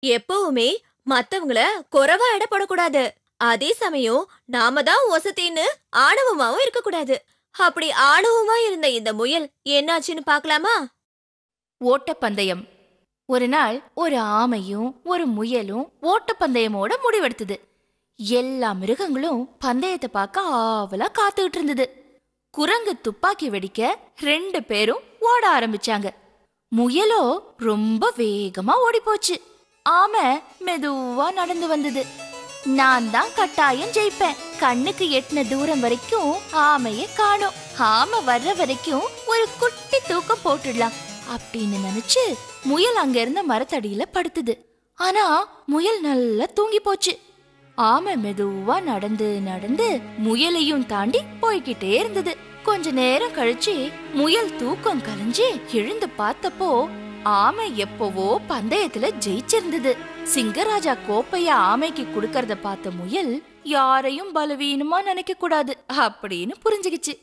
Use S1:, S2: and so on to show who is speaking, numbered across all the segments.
S1: எப்பவுமே மத்தவங்கள குறைவா எடை போடக்கூடாது அதே சமயம் நாம தான் ஒசத்தின்னு ஆணவமாவும் இருக்கக்கூடாது அப்படி ஆணவமா இருந்த இந்த முயல் என்னாச்சுன்னு பார்க்கலாமா
S2: ஓட்டப்பந்தயம் ஒரு நாள் ஒரு ஆமையும் ஒரு முயலும் ஓட்டப்பந்தயமோட முடிவெடுத்தது எல்லா மிருகங்களும் பந்தயத்தை பார்க்க ஆவலா காத்துக்கிட்டு இருந்தது குரங்கு துப்பாக்கி வெடிக்க ரெண்டு பேரும் ஓட ஆரம்பிச்சாங்க முயலோ ரொம்ப வேகமா ஓடி போச்சு ஆமை மெதுவா நடந்து வந்தது நான் தான் கட்டாயம் ஜெயிப்பேன் கண்ணுக்கு எட்டின தூரம் வரைக்கும் ஆமைய காணோம் ஆமை வர்ற வரைக்கும் ஒரு குட்டி தூக்கம் போட்டுடலாம் அப்படின்னு நினைச்சு முயல் அங்க இருந்த மரத்தடியில படுத்துது ஆனா முயல் நல்லா தூங்கி போச்சு ஆமை மெதுவா நடந்து நடந்து முயலையும் தாண்டி போய்கிட்டே இருந்தது கொஞ்ச நேரம் கழிச்சு முயல் தூக்கம் கலைஞ்சு எழுந்து பார்த்தப்போ ஆமை எப்பவோ பந்தயத்துல ஜெயிச்சிருந்தது சிங்கராஜா கோப்பைய ஆமைக்கு கொடுக்கறத பார்த்த முயல் யாரையும் பலவீனமா நினைக்க கூடாது அப்படின்னு புரிஞ்சுகிச்சு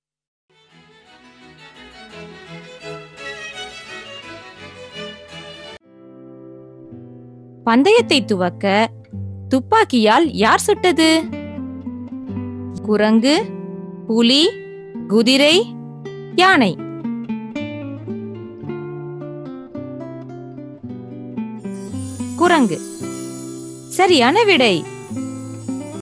S3: பந்தயத்தை துவக்க துப்பாக்கியால் யார் சுட்டது குரங்கு புலி குதிரை யானை குரங்கு சரியான விடை